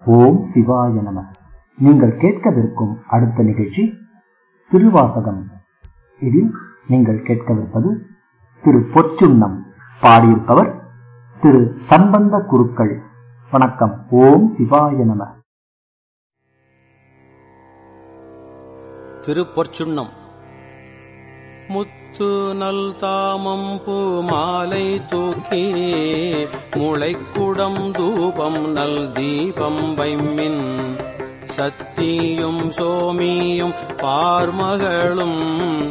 ஓம் சிவாய நம நீங்கள் கேட்கவிருக்கும் அடுத்த நிகழ்ச்சி திருவாசகம் இதில் நீங்கள் கேட்கவிருப்பது திரு பொற்சுண்ணம் பாடியிருப்பவர் திரு சம்பந்த குருக்கள் வணக்கம் ஓம் சிவாய நம திருப்பொற்சுண்ணம் முத்து நல் தாமம் பூ மாலை தூக்கி முளைக்குடம் தூபம் நல் தீபம் வைமின் சத்தியும் சோமியும் பார்மகளும்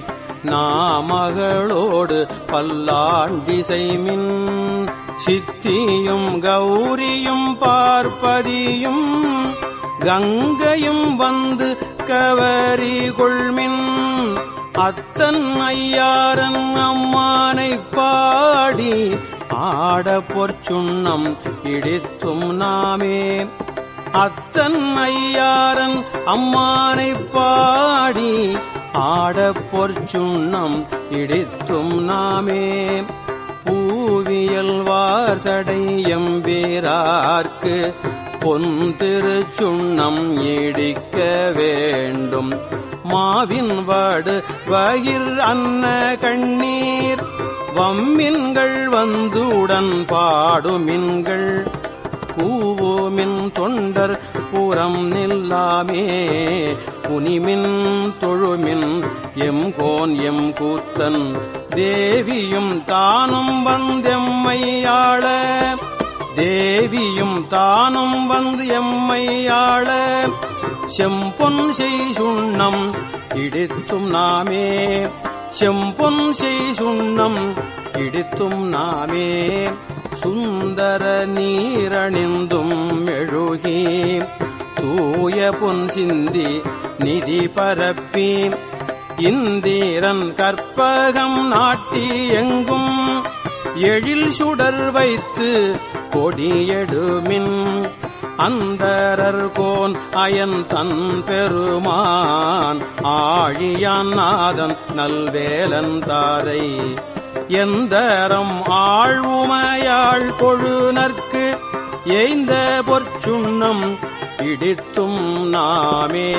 நாமகளோடு பல்லாண்டிசைமின் சித்தியும் கௌரியும் பார்ப்பதியும் கங்கையும் வந்து கவரி கொள்மின் அத்தன் ஐயாரன் அம்மானை பாடி ஆட பொற்சுண்ணம் இடித்தும் நாமே அத்தன் ஐயாரன் அம்மானை பாடி ஆட பொற்சுண்ணம் இடித்தும் நாமே பூவியல் வார்சடை எம்பீரார்க்கு பொன் திருச்சுண்ணம் இடிக்க வேண்டும் மாவின் வாடு வகிர் அன்ன கண்ணீர் வம்மின்கள் வந்துடன் பாடுமின்கள் கூவோமின் தொண்டர் புறம் நில்லாமே புனிமின் தொழுமின் எம் கோன் எம் கூத்தன் தேவியும் தானும் வந்தெம்மையாள தேவியும் தானும் வந்து எம்மையாள செம்பொன் செய் சுண்ணம் இடித்தும் நாமே செம்பொன் செய் சுண்ணம் இடித்தும் நாமே சுந்தர நீரணிந்தும் மெழுகி தூய பொன் சிந்தி நிதி பரப்பி இந்திரன் கற்பகம் நாட்டி எங்கும் எழில் சுடர் வைத்து கொடியெடுமின் அந்தரர் கோன் அயன் தன் பெருமான் ஆழியான் நாதன் நல்வேலன் தாதை எந்தரம் ஆழ்வுமையாள் கொழுனர்க்கு எய்ந்த பொற்சுண்ணம் இடித்தும் நாமே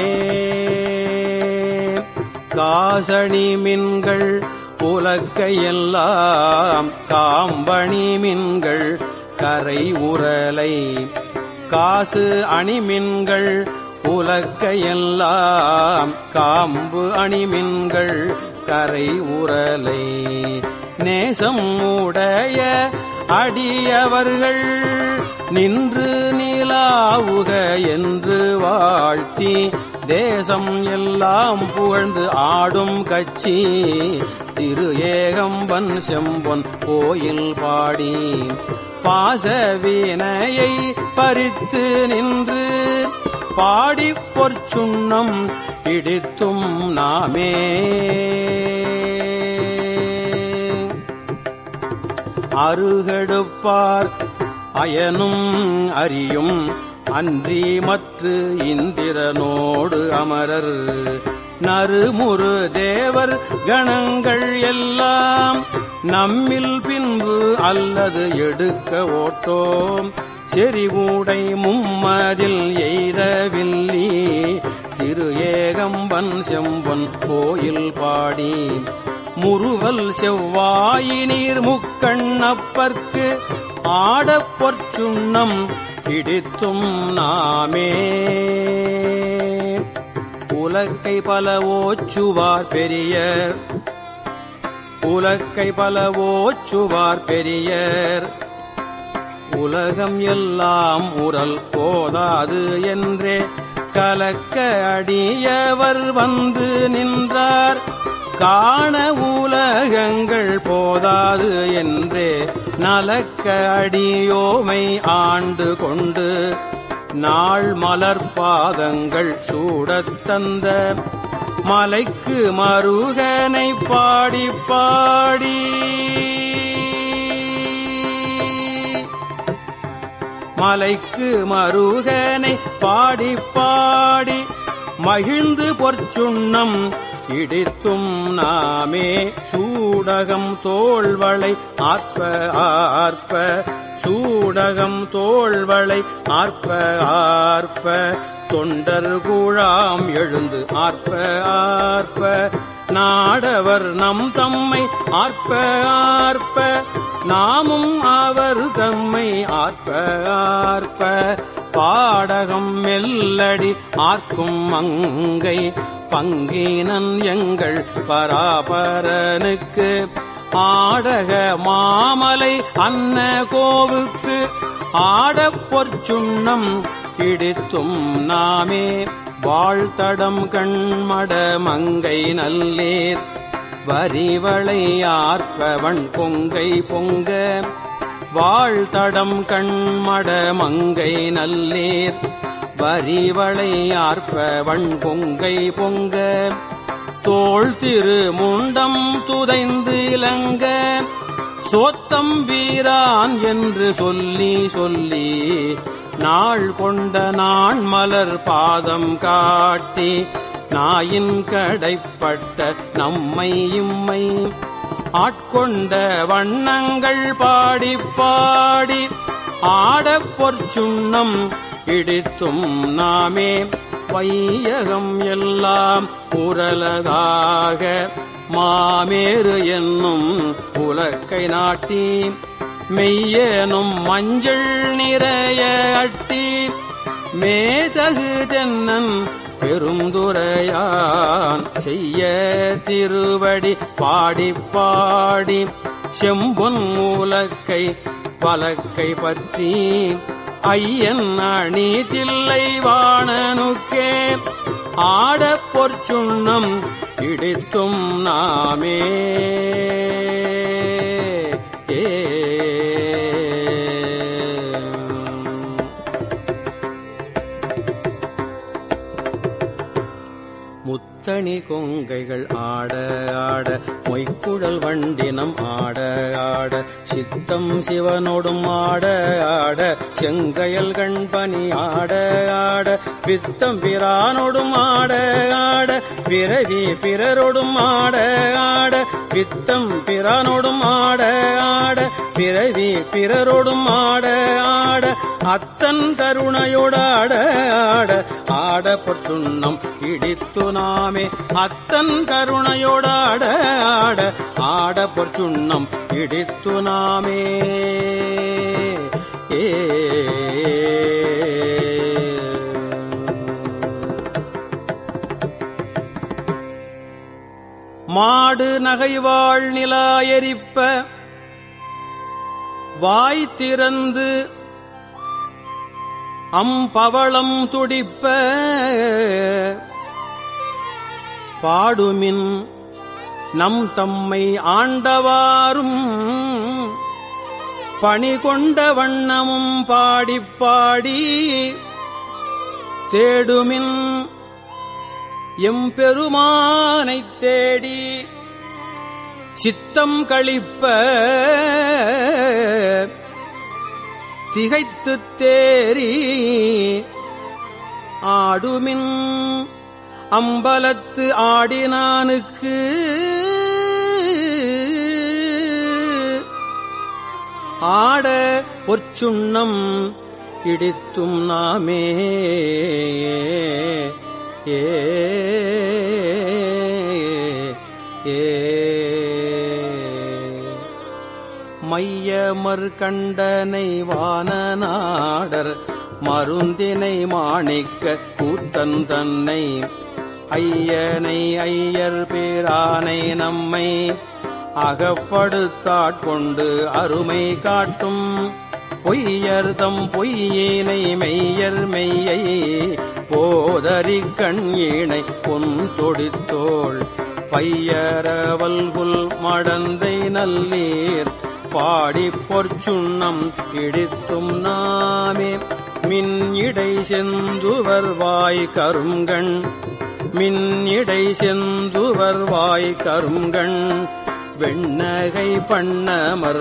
காசணி மின்கள் உலக்கையெல்லாம் காம்பணி மின்கள் கரை உரலை காசு அணிமின்கள் உலக்கையெல்லாம் காம்பு அணிமின்கள் கரை உரலை நேசம் உடைய அடியவர்கள் நின்று நிலாவுக என்று வாழ்த்தி தேசம் எல்லாம் புகழ்ந்து ஆடும் கட்சி திரு ஏகம்பன் செம்பொன் கோயில் பாடி பாசவினையை பறித்து நின்று பாடி பொற்சுண்ணம் இடித்தும் நாமே அருகெடுப்பார் அயனும் அறியும் அன்றி மற்று இந்திரனோடு அமரர் நறுமுறு தேவர் கணங்கள் எல்லாம் நம்மில் பின்பு அல்லது எடுக்க ஓட்டோம் செறிவூடை மும்மதில் எய்தவில்லி திரு ஏகம்பன் செம்பன் கோயில் பாடி முறுவல் செவ்வாயினீர் முக்கண்ணப்பர்க்கு ஆடப் பொற்சுண்ணம் பிடித்தும் நாமே உலக்கை பல ஓச்சுவார் பெரியர் உலக்கை பல ஓச்சுவார் பெரியர் உலகம் எல்லாம் உரல் போதாது என்றே கலக்க அடியவர் வந்து நின்றார் காண உலகங்கள் போதாது என்றே நலக்க அடியோமை ஆண்டு கொண்டு நாள் மலர் பாதங்கள் சூடத் தந்த மலைக்கு மருகனை பாடி பாடி மலைக்கு மருகனை பாடி பாடி மகிழ்ந்து பொற்சுண்ணம் இடித்தும் நாமே சூடகம் தோள்வளை ஆர்ப்ப ஆர்ப்ப சூடகம் தோள்வளை ஆர்ப்ப ஆர்ப்ப தொண்டர் குழாம் எழுந்து ஆர்ப்ப ஆர்ப்ப நாடவர் நம் தம்மை ஆர்ப்ப ஆர்ப்ப நாமும் அவர் தம்மை ஆர்ப்ப ஆர்ப்ப பாடகம் மெல்லடி ஆர்க்கும் மங்கை பங்கினன் எங்கள் பராபரனுக்கு ஆடக மாமலை அன்ன கோவுக்கு ஆடப் பொற்சுண்ணம் இடித்தும் நாமே வாழ்த்தடம் கண்மட மங்கை நல்லேர் வரிவளை ஆர்ப்பவன் பொங்கை பொங்க வாழ்த்தடம் கண்மட மங்கை நல்லேர் வரிவளை ஆர்ப்பவன் பொங்கை பொங்க தோள் திரு முண்டம் துதைந்து இலங்க சோத்தம் வீரான் என்று சொல்லி சொல்லி நாள் கொண்ட நான் மலர் பாதம் காட்டி நாயின் கடைப்பட்ட நம்மை இம்மை ஆட்கொண்ட வண்ணங்கள் பாடி பாடி ஆடப் பொற்சுண்ணம் இடித்தும் நாமே வையகம் எல்லாம் உரலதாக மாமேறு என்னும் உலக்கை நாட்டி மெய்யனும் மஞ்சள் நிறைய அட்டி மேதகு தென்னன் பெருந்துரையான் செய்ய திருவடி பாடி பாடி செம்பொன் மூலக்கை பலக்கை பற்றி ஐயன் அணி தில்லை வாணனுக்கே ஆடப் பொற்சுண்ணம் இடித்தும் நாமே ஏ முத்தணி கொங்கைகள் ஆட ஆட மொய்க்குழல் வண்டினம் ஆட ஆட சித்தம் சிவனோடும் ஆட ஆட செங்கையல் கண்பனி ஆட ஆட பித்தம் பிரானோடும் ஆட ஆட பிறவி பிறரோடும் ஆட ஆட பித்தம் பிரானோடும் ஆட ஆட பிறவி பிறரோடும் ஆட ஆட அத்தன் கருணையோடாட ஆட ஆட பொற்றுண்ணம் இடித்து நாமே அத்தன் கருணையோடாட ஆட ஆட பொற்சுண்ணம் இடித்து நாமே ஏ மாடு நகைவாழ் நிலாயரிப்ப வாய் திறந்து அம்பவளம் துடிப்ப பாடுமின் நம் தம்மை ஆண்டவாரும் பணி கொண்ட வண்ணமும் பாடிப் பாடி தேடுமின் எம்பெருமானைத் தேடி சித்தம் கழிப்ப திகைத்துத் தேறி ஆடுமின் அம்பலத்து ஆடினானுக்கு ஆட பொற்சுண்ணம் இடித்தும் நாமே ஏ ஏ மையமர் கண்டனை வானநாடர் மருந்தினை மாணிக்க கூத்தன் தன்னை ஐயனை ஐயர் பேரானை நம்மை அகப்படுத்தாட்கொண்டு அருமை காட்டும் பொய்யர்தம் பொய்யினை மெய்யர் மெய்யை போதறி கண்யினை பொன் தொடித்தோள் பையரவல்குல் மடந்தை நல்லீர் பாடி பொற்சுண்ணம் இடித்தும் நாமே மின் இடை செந்துவர் வாய் கருங்கண் மின் இடை செந்துவர் வாய் கருங்கண் வெண்ணகை பண்ணமர்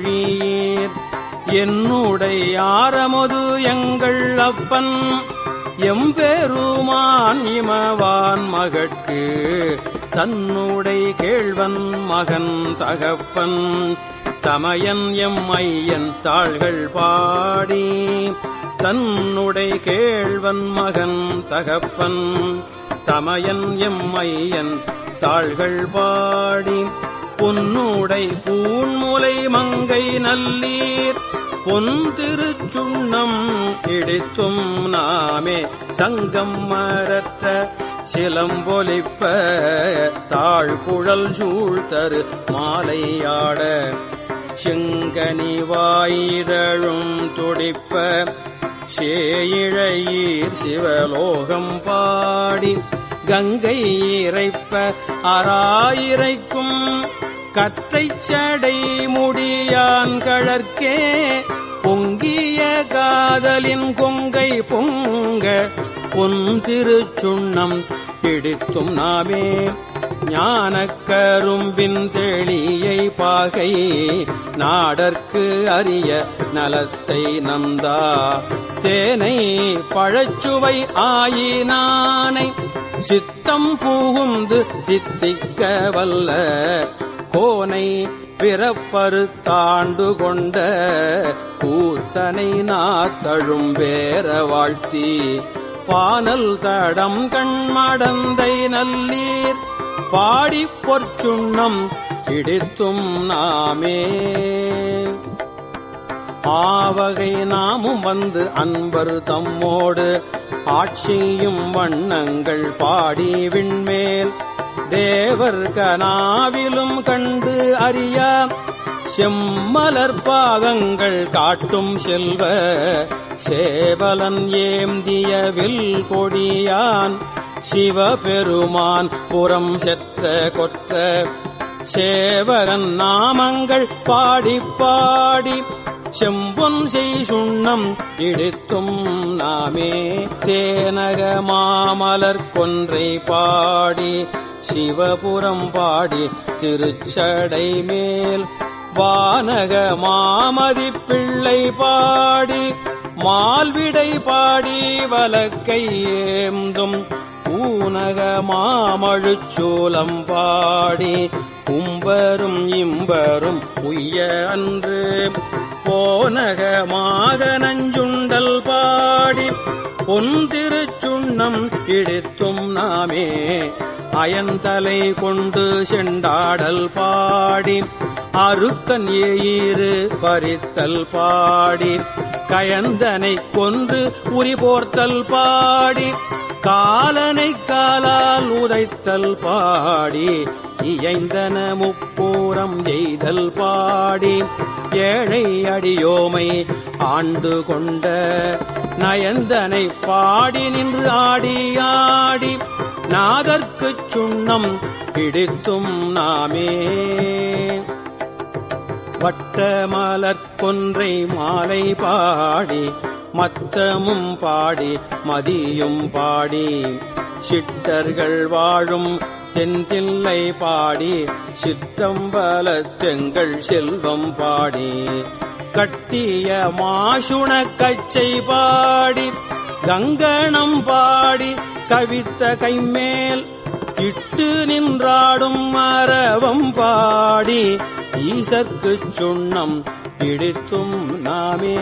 மென்மொழியீர் என்னுடைய ஆரமுது எங்கள் அப்பன் எம்பெருமான் இமவான் மகட்கு தன்னுடை கேழ்வன் மகன் தகப்பன் தமையன் எம் ஐயன் தாள்கள் பாடி தன்னுடை கேழ்வன் மகன் தகப்பன் தமையன் எம் ஐயன் தாள்கள் பாடி பொன்னுடை பூன்முலை மங்கை நல்லீர் பொன் திருச்சுண்ணம் இடித்தும் நாமே சங்கம் மரத்த சிலம்பொலிப்ப தாழ்குழல் சூழ்தரு மாலையாட செங்கனி வாயிதழும் துடிப்ப சேயிழையீர் சிவலோகம் பாடி கங்கை இறைப்ப அராயிரைக்கும் கற்றைச் சடை முடியான் கழற்கே பொங்கிய காதலின் கொங்கை பொங்க பொன் திருச்சுண்ணம் பிடித்தும் நாமே ஞானக் கரும்பின் தெளியை பாகை நாடற்கு அரிய நலத்தை நந்தா தேனை பழச்சுவை ஆயினானை சித்தம் புகுந்து தித்திக்க வல்ல கோனை பிறப்பரு தாண்டு கொண்ட கூத்தனை நாத்தழும் வேற வாழ்த்தி பானல் தடம் கண்மடந்தை நல்லீர் பாடிப் பொற்சுண்ணம் இடித்தும் நாமே ஆவகை நாமும் வந்து அன்பர் தம்மோடு ஆட்சியும் வண்ணங்கள் பாடி விண்மேல் தேவர் கனாவிலும் கண்டு அறியா செம்மலர் பாதங்கள் காட்டும் செல்வ சேவலன் ஏந்திய வில் கொடியான் சிவபெருமான் புறம் செற்ற கொற்ற சேவகன் நாமங்கள் பாடி பாடி செம்பொன் செய் சுண்ணம் இடித்தும் நாமே தேனக மாமலர் கொன்றை பாடி சிவபுரம் பாடி திருச்சடை மேல் வானக மாமதி பிள்ளை பாடி மால்விடை பாடி வலக்கை ஏந்தும் ஊனக மாமழுச்சூலம் பாடி கும்பரும் இம்பரும் உய்ய அன்று போனகமாக நஞ்சுண்டல் பாடி பொன் திருச்சுண்ணம் இடித்தும் நாமே அயந்தலை கொண்டு செண்டாடல் பாடி அருக்கன் ஏயிரு பறித்தல் பாடி கயந்தனை கொன்று உரிபோர்த்தல் பாடி காலனை காலால் உதைத்தல் பாடி இயைந்தன முப்பூரம் எய்தல் பாடி ஏழை அடியோமை ஆண்டு கொண்ட நயந்தனை பாடி நின்று ஆடி ஆடி நாதற்குச் சுண்ணம் பிடித்தும் நாமே வட்டமலர் கொன்றை மாலை பாடி மத்தமும் பாடி மதியும் பாடி சிட்டர்கள் வாழும் தென்தில்லை பாடி சிற்றம்பலத்தெங்கள் செல்வம் பாடி கட்டிய மாசுண கச்சை பாடி கங்கணம் பாடி கவித்த கைமேல் இட்டு நின்றாடும் மரவம் பாடி ஈசற்குச் சுண்ணம் பிடித்தும் நாமே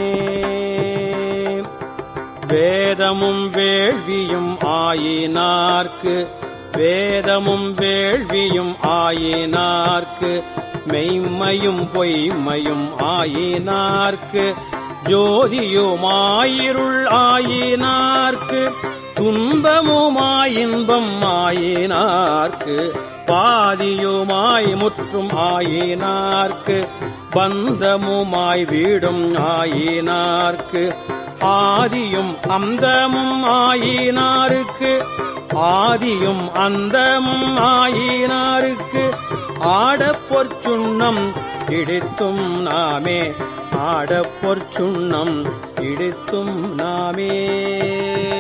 வேதமும் வேள்வியும் ஆயினார்க்கு வேதமும் வேள்வியும் ஆயினார்க்கு மெய்மையும் பொய்மையும் ஆயினார்க்கு ஜோதியுமாயிருள் ஆயினார்க்கு துன்பமுமாய் இன்பம் ஆயினார்க்கு பாதியுமாய் முற்றும் ஆயினார்க்கு பந்தமுமாய் வீடும் ஆயினார்க்கு ஆதியும் அந்தமும் ஆயினாருக்கு ஆதியும் அந்தமும் ஆயினாருக்கு ஆடப் பொற்சுண்ணம் இடித்தும் நாமே ஆடப் பொற்சுண்ணம் இடித்தும் நாமே